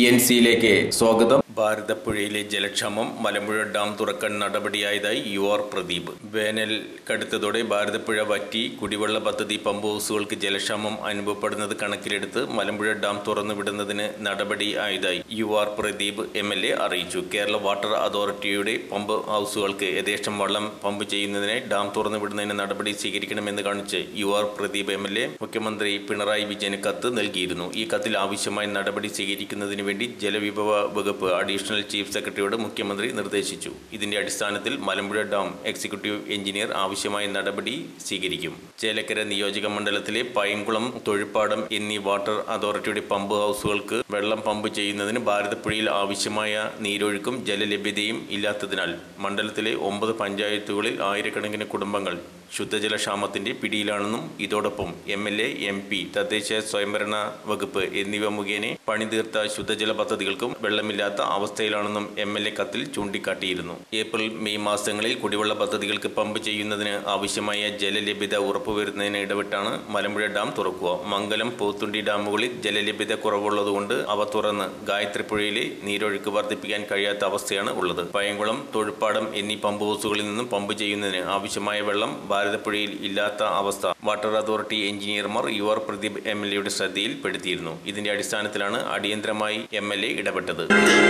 N സിയിലേക്ക് സ്വാഗതം ഭാരതപ്പുഴയിലെ ജലക്ഷാമം മലമ്പുഴ ഡാം തുറക്കാൻ നടപടിയായതായി യു ആർ പ്രദീപ് വേനൽ കടുത്തതോടെ ഭാരതപ്പുഴ വറ്റി കുടിവെള്ള പദ്ധതി പമ്പ് ഹൗസുകൾക്ക് ജലക്ഷാമം അനുഭവപ്പെടുന്നത് കണക്കിലെടുത്ത് മലമ്പുഴ ഡാം തുറന്നു വിടുന്നതിന് നടപടി ആയതായി U R Pradeep M L A അറിയിച്ചു കേരള വാട്ടർ അതോറിറ്റിയുടെ പമ്പ് ഹൗസുകൾക്ക് യഥേഷ്ടം വെള്ളം പമ്പ് ചെയ്യുന്നതിനായി ഡാം തുറന്നു വിടുന്നതിന് നടപടി സ്വീകരിക്കണമെന്ന് കാണിച്ച് U R Pradeep M L A മുഖ്യമന്ത്രി പിണറായി വിജയന് കത്ത് നൽകിയിരുന്നു ഈ കത്തിൽ ആവശ്യമായ നടപടി സ്വീകരിക്കുന്നതിന് വേണ്ടി ജലവിഭവ വകുപ്പ് അഡീഷണൽ ചീഫ് സെക്രട്ടറിയോട് മുഖ്യമന്ത്രി നിർദ്ദേശിച്ചു ഇതിന്റെ അടിസ്ഥാനത്തിൽ മലമ്പുഴ ഡാം എക്സിക്യൂട്ടീവ് എഞ്ചിനീയർ ആവശ്യമായ നടപടി സ്വീകരിക്കും ചേലക്കര നിയോജക മണ്ഡലത്തിലെ പയങ്കുളം തൊഴിപ്പാടം എന്നീ വാട്ടർ അതോറിറ്റിയുടെ പമ്പ് ഹൗസുകൾക്ക് വെള്ളം പമ്പ് ചെയ്യുന്നതിന് ഭാരതപ്പുഴയിൽ ആവശ്യമായ നീരൊഴുക്കും ജലലഭ്യതയും ഇല്ലാത്തതിനാൽ മണ്ഡലത്തിലെ ഒമ്പത് പഞ്ചായത്തുകളിൽ ആയിരക്കണക്കിന് കുടുംബങ്ങൾ ശുദ്ധജലക്ഷാമത്തിന്റെ പിടിയിലാണെന്നും ഇതോടൊപ്പം M L A M P തദ്ദേശ സ്വയംഭരണ വകുപ്പ് എന്നിവ മുഖേന പണിതീർത്ത ശുദ്ധജല പദ്ധതികൾക്കും വെള്ളമില്ലാത്ത അവസ്ഥയിലാണെന്നും എം എൽ എ കത്തിൽ ചൂണ്ടിക്കാട്ടിയിരുന്നു ഏപ്രിൽ മെയ് മാസങ്ങളിൽ കുടിവെള്ള പദ്ധതികൾക്ക് പമ്പ് ചെയ്യുന്നതിന് ആവശ്യമായ ജലലഭ്യത ഉറപ്പുവരുന്നതിന് ഇടവിട്ടാണ് മലമ്പുഴ ഡാം തുറക്കുക മംഗലം പോത്തുണ്ടി ഡാമുകളിൽ ജലലഭ്യത കുറവുള്ളതുകൊണ്ട് അവ തുറന്ന് ഗായത്രിപ്പുഴയിലെ നീരൊഴുക്ക് വർദ്ധിപ്പിക്കാൻ കഴിയാത്ത അവസ്ഥയാണ് ഉള്ളത് പയങ്കുളം തൊഴുപ്പാടം എന്നീ പമ്പ് ഹൗസുകളിൽ നിന്നും പമ്പ് ചെയ്യുന്നതിന് ആവശ്യമായ വെള്ളം ഭാരതപ്പുഴയിൽ ഇല്ലാത്ത അവസ്ഥ വാട്ടർ അതോറിറ്റി എഞ്ചിനീയർമാർ U R Pradeep M L എയുടെ ശ്രദ്ധയിൽപ്പെടുത്തിയിരുന്നു ഇതിന്റെ അടിസ്ഥാനത്തിലാണ് അടിയന്തരമായി എം എൽ എ ഇടപെട്ടത്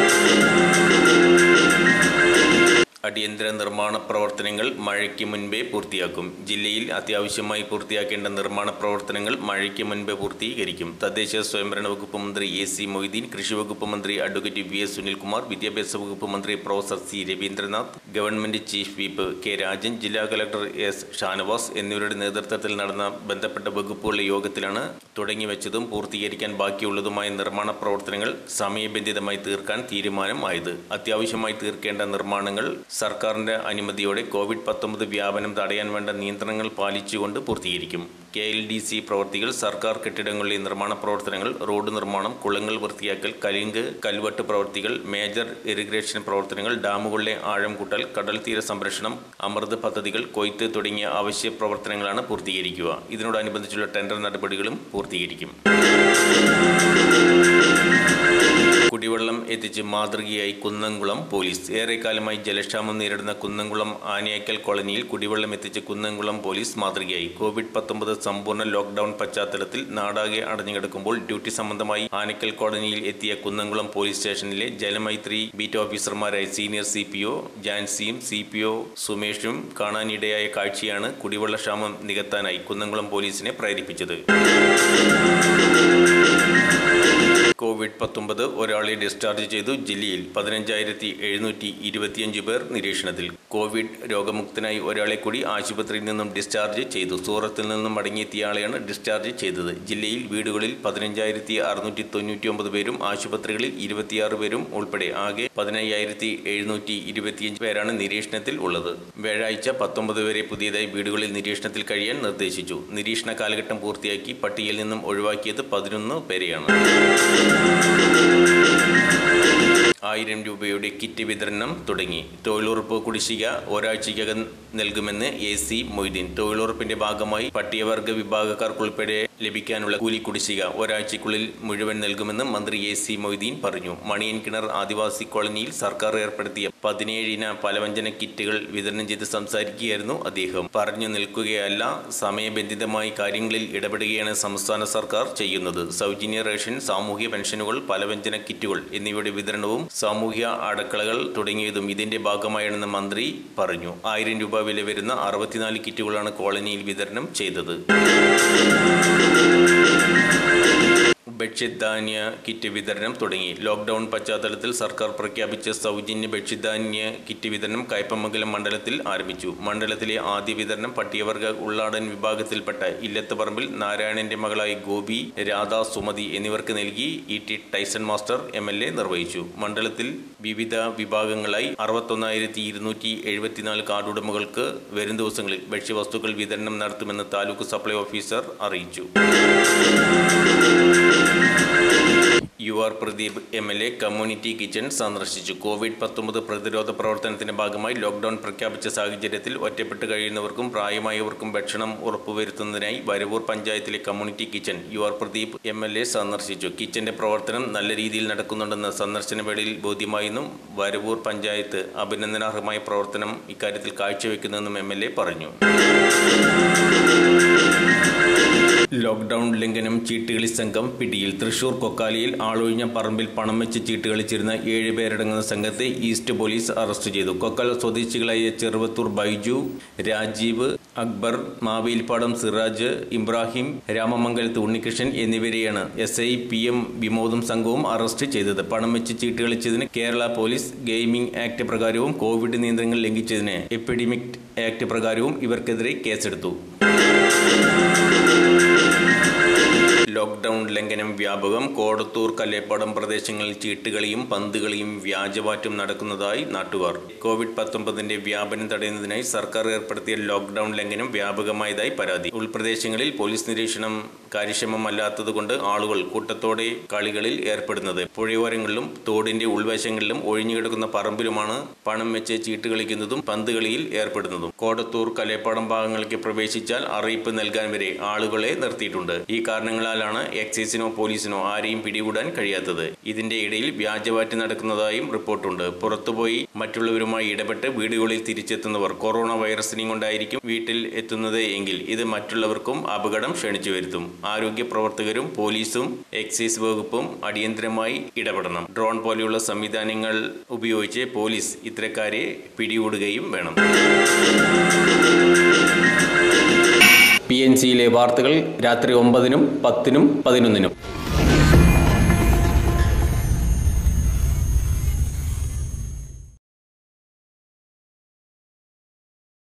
അടിയന്തര നിർമ്മാണ പ്രവർത്തനങ്ങൾ മഴയ്ക്ക് മുൻപേ പൂർത്തിയാക്കും ജില്ലയിൽ അത്യാവശ്യമായി പൂർത്തിയാക്കേണ്ട നിർമ്മാണ പ്രവർത്തനങ്ങൾ മഴയ്ക്ക് മുൻപേ പൂർത്തീകരിക്കും തദ്ദേശ സ്വയംഭരണ വകുപ്പ് മന്ത്രി എ സി മൊയ്തീൻ കൃഷി വകുപ്പ് മന്ത്രി അഡ്വക്കേറ്റ് വി എസ് സുനിൽകുമാർ വിദ്യാഭ്യാസ വകുപ്പ് മന്ത്രി professor C Raveendranath government chief whip K Rajan ജില്ലാ കലക്ടർ എസ് ഷാനവാസ് എന്നിവരുടെ നേതൃത്വത്തിൽ നടന്ന ബന്ധപ്പെട്ട വകുപ്പുകളുടെ യോഗത്തിലാണ് തുടങ്ങിവെച്ചതും പൂർത്തീകരിക്കാൻ ബാക്കിയുള്ളതുമായ നിർമ്മാണ പ്രവർത്തനങ്ങൾ സമയബന്ധിതമായി തീർക്കാൻ തീരുമാനമായത് അത്യാവശ്യമായി തീർക്കേണ്ട നിർമ്മാണങ്ങൾ സർക്കാരിന്റെ അനുമതിയോടെ കോവിഡ് പത്തൊമ്പത് വ്യാപനം തടയാൻ വേണ്ട നിയന്ത്രണങ്ങൾ പാലിച്ചുകൊണ്ട് പൂർത്തീകരിക്കും കെ എൽ ഡി സി പ്രവർത്തികൾ സർക്കാർ കെട്ടിടങ്ങളിലെ നിർമ്മാണ പ്രവർത്തനങ്ങൾ റോഡ് നിർമ്മാണം കുളങ്ങൾ വൃത്തിയാക്കൽ കലിങ്ക് കൽവട്ട് പ്രവൃത്തികൾ മേജർ ഇറിഗേഷൻ പ്രവർത്തനങ്ങൾ ഡാമുകളിലെ ആഴം കൂട്ടൽ കടൽ തീര സംരക്ഷണം അമൃത് പദ്ധതികൾ കൊയ്ത്ത് തുടങ്ങിയ അവശ്യ പ്രവർത്തനങ്ങളാണ് പൂർത്തീകരിക്കുക ഇതിനോടനുബന്ധിച്ചുള്ള ടെൻഡർ നടപടികളും പൂർത്തീകരിക്കും കുടിവെള്ളം എത്തിച്ച് മാതൃകയായി കുന്നംകുളം പോലീസ് ഏറെക്കാലമായി ജലക്ഷാമം നേരിടുന്ന കുന്നംകുളം ആനയാക്കൽ കോളനിയിൽ കുടിവെള്ളം എത്തിച്ച് കുന്നംകുളം പോലീസ് മാതൃകയായി കോവിഡ് പത്തൊമ്പത് സമ്പൂർണ്ണ ലോക്ക്ഡൌൺ പശ്ചാത്തലത്തിൽ നാടാകെ അടഞ്ഞുകിടക്കുമ്പോൾ ഡ്യൂട്ടി സംബന്ധമായി ആനക്കൽ കോളനിയിൽ എത്തിയ കുന്നംകുളം പോലീസ് സ്റ്റേഷനിലെ ജലമൈത്രി ബീറ്റ് ഓഫീസർമാരായ സീനിയർ സി പി ഒ ജാൻസിയും സി പി ഒ സുമേഷും കാണാനിടയായ കാഴ്ചയാണ് കുടിവെള്ളക്ഷാമം നികത്താനായി കുന്നംകുളം പോലീസിനെ പ്രേരിപ്പിച്ചത് കോവിഡ് പത്തൊമ്പത് ഒരാളെ ഡിസ്ചാർജ് ചെയ്തു ജില്ലയിൽ പതിനഞ്ചായിരത്തി എഴുന്നൂറ്റി ഇരുപത്തിയഞ്ച് പേർ നിരീക്ഷണത്തിൽ കോവിഡ് രോഗമുക്തനായി ഒരാളെ കൂടി ആശുപത്രിയിൽ നിന്നും ഡിസ്ചാർജ് ചെയ്തു സൂറത്തിൽ നിന്നും മടങ്ങിയെത്തിയ ഡിസ്ചാർജ് ചെയ്തത് ജില്ലയിൽ വീടുകളിൽ പതിനഞ്ചായിരത്തി അറുന്നൂറ്റി തൊണ്ണൂറ്റി ഒമ്പത് പേരും ആശുപത്രികളിൽ ഇരുപത്തിയാറ് പേരും ഉൾപ്പെടെ ആകെ പതിനയ്യായിരത്തി എഴുന്നൂറ്റി ഇരുപത്തിയഞ്ച് പേരാണ് നിരീക്ഷണത്തിൽ ഉള്ളത് വ്യാഴാഴ്ച പത്തൊമ്പത് വരെ പുതിയതായി വീടുകളിൽ നിരീക്ഷണത്തിൽ കഴിയാൻ നിർദ്ദേശിച്ചു നിരീക്ഷണ കാലഘട്ടം പൂർത്തിയാക്കി പട്ടികയിൽ നിന്നും ഒഴിവാക്കിയത് പതിനൊന്ന് പേരെയാണ് ആയിരം രൂപയുടെ കിറ്റ് വിതരണം തുടങ്ങി തൊഴിലുറപ്പ് കുടിശ്ശിക ഒരാഴ്ചയ്ക്കകം നൽകുമെന്ന് എ സി മൊയ്തീൻ തൊഴിലുറപ്പിന്റെ ഭാഗമായി പട്ടികവർഗ വിഭാഗക്കാർക്കുൾപ്പെടെ ലഭിക്കാനുള്ള കൂലി കുടിശ്ശിക ഒരാഴ്ചയ്ക്കുള്ളിൽ മുഴുവൻ നൽകുമെന്ന് മന്ത്രി എ സി മൊയ്തീൻ പറഞ്ഞു മണിയൻ കിണർ ആദിവാസി കോളനിയിൽ സർക്കാർ ഏർപ്പെടുത്തിയ പതിനേഴിന പലവ്യഞ്ജന കിറ്റുകൾ വിതരണം ചെയ്ത് സംസാരിക്കുകയായിരുന്നു അദ്ദേഹം പറഞ്ഞു നിൽക്കുകയല്ല സമയബന്ധിതമായി കാര്യങ്ങളിൽ ഇടപെടുകയാണ് സംസ്ഥാന സർക്കാർ ചെയ്യുന്നത് സൗജന്യ റേഷൻ സാമൂഹ്യ പെൻഷനുകൾ പലവ്യഞ്ജന കിറ്റുകൾ എന്നിവയുടെ വിതരണവും സാമൂഹ്യ അടക്കളകൾ തുടങ്ങിയതും ഇതിന്റെ ഭാഗമായാണെന്ന് മന്ത്രി പറഞ്ഞു ആയിരം രൂപ വില വരുന്ന അറുപത്തിനാല് കിറ്റുകളാണ് കോളനിയിൽ വിതരണം ചെയ്തത് ബെഡ്ഷീറ്റ് ധാന്യ കിറ്റ് വിതരണം തുടങ്ങി ലോക്ക്ഡൌൺ പശ്ചാത്തലത്തിൽ സർക്കാർ പ്രഖ്യാപിച്ച സൗജന്യ ബെഡ്ഷീറ്റ് ധാന്യ കിറ്റ് വിതരണം കയ്പമംഗലം മണ്ഡലത്തിൽ ആരംഭിച്ചു മണ്ഡലത്തിലെ ആദ്യ വിതരണം പട്ടികവർഗ ഉള്ളാടൻ വിഭാഗത്തിൽപ്പെട്ട ഇല്ലത്തുപറമ്പിൽ നാരായണന്റെ മകളായി ഗോപി രാധ സുമതി എന്നിവർക്ക് നൽകി E T Tyson master M L A നിർവഹിച്ചു മണ്ഡലത്തിൽ വിവിധ വിഭാഗങ്ങളായി അറുപത്തൊന്നായിരത്തി ഇരുന്നൂറ്റി എഴുപത്തിനാല് കാർഡുടമകൾക്ക് വരും ദിവസങ്ങളിൽ ഭക്ഷ്യവസ്തുക്കൾ വിതരണം നടത്തുമെന്ന് താലൂക്ക് സപ്ലൈ ഓഫീസർ അറിയിച്ചു U U R Pradeep M L A community kitchen സന്ദർശിച്ചു കോവിഡ് പത്തൊമ്പത് പ്രതിരോധ പ്രവർത്തനത്തിന്റെ ഭാഗമായി ലോക്ഡൌൺ പ്രഖ്യാപിച്ച സാഹചര്യത്തിൽ ഒറ്റപ്പെട്ട് കഴിയുന്നവർക്കും പ്രായമായവർക്കും ഭക്ഷണം ഉറപ്പുവരുത്തുന്നതിനായി വരവൂർ പഞ്ചായത്തിലെ community kitchen U R Pradeep M L A സന്ദർശിച്ചു കിച്ചന്റെ പ്രവർത്തനം നല്ല രീതിയിൽ നടക്കുന്നുണ്ടെന്ന് സന്ദർശന വേളയിൽ ബോധ്യമായെന്നും വരവൂർ പഞ്ചായത്ത് അഭിനന്ദനാർഹമായ പ്രവർത്തനം ഇക്കാര്യത്തിൽ കാഴ്ചവെക്കുന്നെന്നും എം എൽ എ പറഞ്ഞു ലോക്ക്ഡൌൺ ലംഘനം ചീട്ടുകളി സംഘം പിടിയിൽ തൃശൂർ കൊക്കാലിയിൽ ആളൊഴിഞ്ഞ പറമ്പിൽ പണം വെച്ച് ചീട്ട് കളിച്ചിരുന്ന ഏഴ് പേരടങ്ങുന്ന സംഘത്തെ ഈസ്റ്റ് പോലീസ് അറസ്റ്റ് ചെയ്തു കൊക്കാൽ സ്വദേശികളായ ചെറുവത്തൂർ ബൈജു രാജീവ് അക്ബർ മാവേലിപ്പാടം സിറാജ് ഇബ്രാഹിം രാമമംഗലത്ത് ഉണ്ണികൃഷ്ണൻ എന്നിവരെയാണ് എസ് ഐ പി എം വിമോദം സംഘവും അറസ്റ്റ് ചെയ്തത് പണം വെച്ച് ചീട്ട് കളിച്ചതിന് കേരള പോലീസ് ഗെയിമിംഗ് ആക്ട് പ്രകാരവും കോവിഡ് നിയന്ത്രണങ്ങൾ ലംഘിച്ചതിന് എപ്പിഡമിക് ആക്ട് പ്രകാരവും ഇവർക്കെതിരെ കേസെടുത്തു ലോക്ക്ഡൌൺ ലംഘനം വ്യാപകം കോടത്തൂർ കല്ലേപ്പാടം പ്രദേശങ്ങളിൽ ചീട്ടുകളിയും പന്തുകളിയും വ്യാജമാറ്റും നടക്കുന്നതായി നാട്ടുകാർ കോവിഡ് പത്തൊമ്പതിന്റെ വ്യാപനം തടയുന്നതിനായി സർക്കാർ ഏർപ്പെടുത്തിയ ലോക്ക്ഡൌൺ ലംഘനം വ്യാപകമായതായി പരാതി ഉൾപ്രദേശങ്ങളിൽ പോലീസ് നിരീക്ഷണം കാര്യക്ഷമമല്ലാത്തതുകൊണ്ട് ആളുകൾ കൂട്ടത്തോടെ കളികളിൽ ഏർപ്പെടുന്നത് പുഴയോരങ്ങളിലും തോടിന്റെ ഉൾവശങ്ങളിലും ഒഴിഞ്ഞുകിടക്കുന്ന പറമ്പിലുമാണ് പണം വെച്ച് ചീട്ട് കളിക്കുന്നതും പന്ത് കളിയിൽ ഏർപ്പെടുന്നതും കോടത്തൂർ കലേപ്പാടം ഭാഗങ്ങളിലേക്ക് പ്രവേശിച്ചാൽ അറിയിപ്പ് നൽകാൻ വരെ ആളുകളെ നിർത്തിയിട്ടുണ്ട് ഈ കാരണങ്ങളാലാണ് എക്സൈസിനോ പോലീസിനോ ആരെയും പിടികൂടാൻ കഴിയാത്തത് ഇതിന്റെ ഇടയിൽ വ്യാജവാറ്റ് നടക്കുന്നതായും റിപ്പോർട്ടുണ്ട് പുറത്തുപോയി മറ്റുള്ളവരുമായി ഇടപെട്ട് വീടുകളിൽ തിരിച്ചെത്തുന്നവർ കൊറോണ വൈറസിനെയും കൊണ്ടായിരിക്കും വീട്ടിൽ എത്തുന്നത് എങ്കിൽ ഇത് മറ്റുള്ളവർക്കും അപകടം ക്ഷണിച്ചു വരുത്തും ആരോഗ്യ പ്രവർത്തകരും പോലീസും എക്സൈസ് വകുപ്പും അടിയന്തരമായി ഇടപെടണം ഡ്രോൺ പോലെയുള്ള സംവിധാനങ്ങൾ ഉപയോഗിച്ച് പോലീസ് ഇത്തരക്കാരെ പിടികൂടുകയും വേണം പി എൻ സിയിലെ വാർത്തകൾ രാത്രി ഒമ്പതിനും പത്തിനും പതിനൊന്നിനും